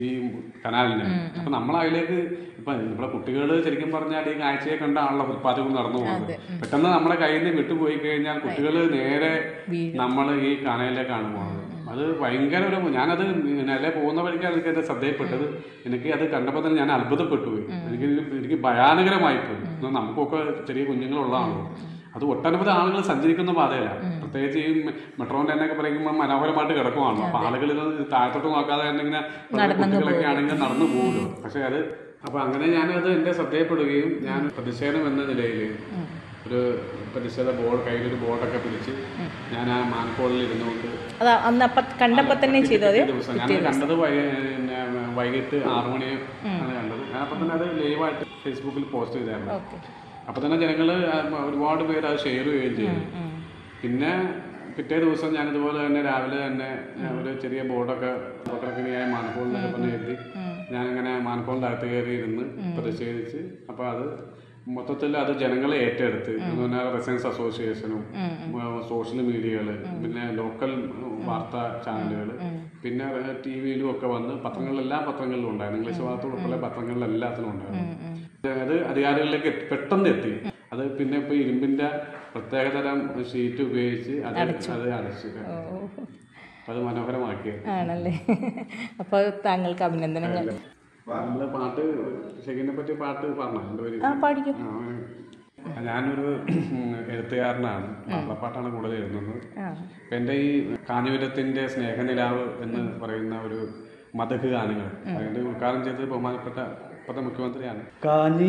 ഈ കനാലിനെ അപ്പൊ നമ്മൾ അതിലേക്ക് ഇപ്പൊ നമ്മുടെ കുട്ടികൾ ശരിക്കും പറഞ്ഞാൽ ഈ കാഴ്ചയെ കണ്ടാണല്ലോ ഉത്പാദനം നടന്നു പോകുന്നത് പെട്ടെന്ന് നമ്മുടെ കയ്യിൽ നിന്ന് വിട്ടുപോയി കഴിഞ്ഞാൽ കുട്ടികൾ നേരെ നമ്മൾ ഈ കനാലിലേക്കാണ് പോകുന്നത് അത് ഭയങ്കര ഒരു ഞാനത് നില പോകുന്ന വഴിക്കാണ് എനിക്ക് എന്റെ ശ്രദ്ധയിൽപ്പെട്ടത് എനിക്ക് അത് കണ്ടപ്പോൾ തന്നെ ഞാൻ അത്ഭുതപ്പെട്ടു പോയി എനിക്ക് എനിക്ക് ഭയാനകരമായി പോയി എന്നാൽ നമുക്കൊക്കെ ചെറിയ കുഞ്ഞുങ്ങളുള്ളതാണല്ലോ അത് ഒട്ടനവധി ആളുകൾ സഞ്ചരിക്കുന്ന പാതയല്ല പ്രത്യേകിച്ച് ഈ മെട്രോന്റെ തന്നെ പറയുമ്പോൾ മനോഹരമായിട്ട് കിടക്കുവാണല്ലോ അപ്പൊ ആളുകൾ ഇത് താഴത്തോട്ട് നോക്കാതെ തന്നെ ഇങ്ങനെ കുട്ടികളൊക്കെ ആണെങ്കിൽ നടന്നു പോകുമല്ലോ പക്ഷെ അത് അപ്പൊ അങ്ങനെ ഞാനത് എന്റെ ശ്രദ്ധയപ്പെടുകയും ഞാൻ പ്രതിഷേധം എന്ന നിലയിൽ ഒരു പ്രതിഷേധ ബോർഡ് കയ്യിലൊരു ബോർഡൊക്കെ പിടിച്ച് ഞാൻ ആ മാൻകോളിൽ ഇരുന്നുകൊണ്ട് അത് അന്ന് അപ്പം കണ്ടപ്പോൾ തന്നെ ചെയ്തു അതെയോ ദിവസം ഞാൻ കണ്ടത് വൈ- പിന്നെ വൈകിട്ട് ആറു മണി ആണ് കണ്ടത് ഞാൻ അപ്പം തന്നെ അത് ലൈവായിട്ട് ഫേസ്ബുക്കിൽ പോസ്റ്റ് ചെയ്തായിരുന്നു ഓക്കെ അപ്പൊ തന്നെ ജനങ്ങൾ ഒരുപാട് പേര് അത് ഷെയർ ചെയ്യുകയും ചെയ്തു പിന്നെ പിറ്റേ ദിവസം ഞാൻ ഇതുപോലെ തന്നെ രാവിലെ തന്നെ ഞാൻ ഒരു ചെറിയ ബോർഡൊക്കെ ഫോട്ടോഗ്രാഫിയായ മാനക്കോളിലൊക്കെ പറഞ്ഞ് എഴുതി ഞാനിങ്ങനെ മാനക്കോളിൻ്റെ അകത്ത് കയറി ഇരുന്ന് പ്രതിഷേധിച്ച് അപ്പോൾ അത് മൊത്തത്തിൽ അത് ജനങ്ങളെ ഏറ്റെടുത്ത് എന്ന് പറഞ്ഞാൽ റെസിഡൻസ് അസോസിയേഷനും സോഷ്യൽ മീഡിയകൾ പിന്നെ ലോക്കൽ വാർത്താ ചാനലുകൾ പിന്നെ ടി വിയിലും ഒക്കെ വന്ന് പത്രങ്ങളിൽ എല്ലാ പത്രങ്ങളിലും ഉണ്ടായിരുന്നു ഇംഗ്ലീഷ് വാർത്ത ഉൾപ്പെടെ പത്രങ്ങളിൽ എല്ലാത്തിലും ഉണ്ടായിരുന്നു അത് അധികാരികളിലേക്ക് എത്തി- പെട്ടെന്ന് എത്തി അത് പിന്നെ ഇപ്പൊ ഇരുമ്പിന്റെ പ്രത്യേകതരം ഷീറ്റ് ഉപയോഗിച്ച് അത് അത് അടച്ചു അപ്പൊ അത് മനോഹരമാക്കിയത് ആണല്ലേ അപ്പോൾ താങ്കൾക്ക് അഭിനന്ദനങ്ങൾ നമ്മള് പാട്ട് ഷെഗിനെ പറ്റി പാട്ട് പറഞ്ഞു എൻ്റെ ഒരു ആ പാടിക്കും ആ, ഞാനൊരു എഴുത്തുകാരനാണ് മാപ്പിളപ്പാട്ടാണ് കൂടുതൽ എഴുതുന്നത് ആ അപ്പൊ എൻ്റെ ഈ കാഞ്ഞൂരത്തിന്റെ സ്നേഹനിലാവ് എന്ന് പറയുന്ന ഒരു മതക് ഗാനങ്ങൾ അതിന്റെ ഉദ്ഘാടനം ചെയ്തത് ബഹുമാനപ്പെട്ട ഇപ്പോഴത്തെ മുഖ്യമന്ത്രിയാണ് കാഞ്ഞി